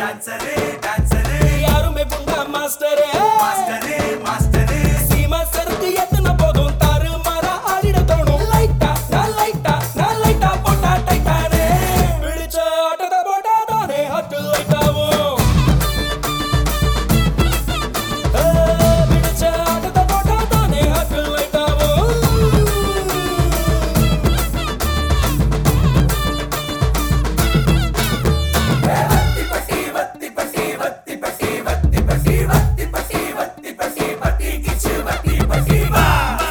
டான்சரு dancer யாருமே புண்டா மாஸ்டரே மாஸ்டரு மாஸ்டரு சீமா சரக்கு எத்தனை போதும் தாறு மாறா ஆடிட தோணும் லைட்டா நான் லைட்டா நான் லைட்டா போட்டா டைட்டானே பிடிச்ச ஆட்டத்தை போட்டா தானே ஹட்டு லைட்டாவும் பிடிச்ச ஆட்டத்தை போட்டா தானே ஹட்டு லைட்டாவும் வத்தி பட்டி வத்தி பட்டி வத்தி பட்டி வத்தி பட்டி வத்தி பட்டி வத்தி பட்டி பட்டி கிச்சு வத்தி பட்டி வா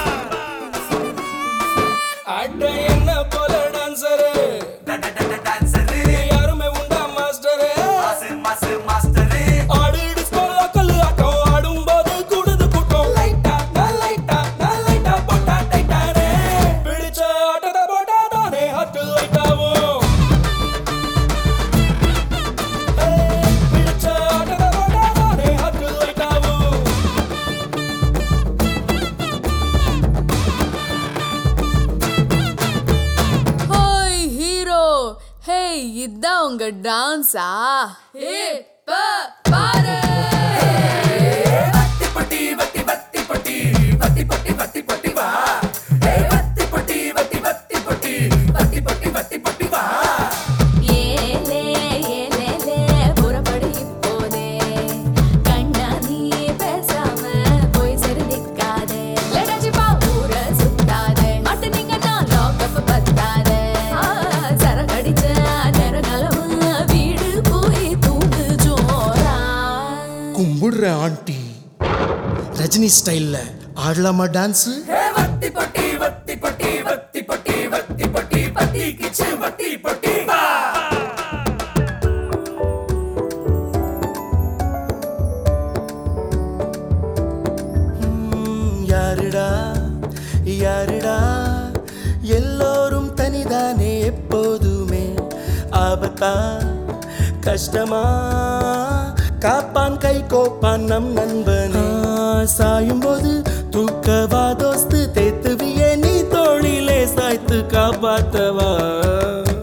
அட என்ன போல டான்சரு டான்சரு யாருமே உண்டா மாஸ்டரு மாசு மாசு மாஸ்டரு ஆடு டிஸ்கோல கல்லு ஆட்டம் ஆடும்போது கூடுது கூட்டம் லைட்டா நான் லைட்டா நான் லைட்டா போட்டா டைட்டானே பிடிச்ச ஆட்டத்தை போட்டா தானே ஹட்டு லைட்டாவும் பிடிச்ச ஆட்டத்தை போட்டா தானே ஹட்டு லைட்டாவும் ஹோய் ஹீரோ ஹே இதான் உங்க டான்ஸா ஏ ப பாரு வத்தி பட்டி வத்தி வத்தி பட்டி வத்தி பட்டி வத்தி பட்டி வா ஏய் வத்தி பட்டி வத்தி வத்தி பட்டி வத்தி பட்டி வத்தி பட்டி வா ஏலே ஏலேலே புறப்படு இப்போதே கண்ணா நீ பேசாம போய் சிறுதிக்காதே லடாச்சி பா ஊர சுத்தாதே மட்டு நீங்க நான் லாக்கப் பத்தாதே சரகடிச்ச நேரங்களவு வீடு போய் தூங்கு ஜோரா கும்பிடுற ஆண்டி ரஜினி ஸ்டைல்ல ஆடலாமா டான்ஸ் ஏய் வத்தி பட்டி வத்தி பட்டி வத்தி பட்டி வத்தி பட்டி பட்டி கிச்சு வத்தி பட்டி வா யாருடா யாருடா எல்லோரும் தனிதானே எப்போதுமே ஆபத்தா கஷ்டமா காப்பான் கை கோப்பான் நம் நண்பனே சாயும் போது தூக்கவா தோஸ்து தேத்துவியே நீ தோளிலே சாய்த்து காப்பாத்தவா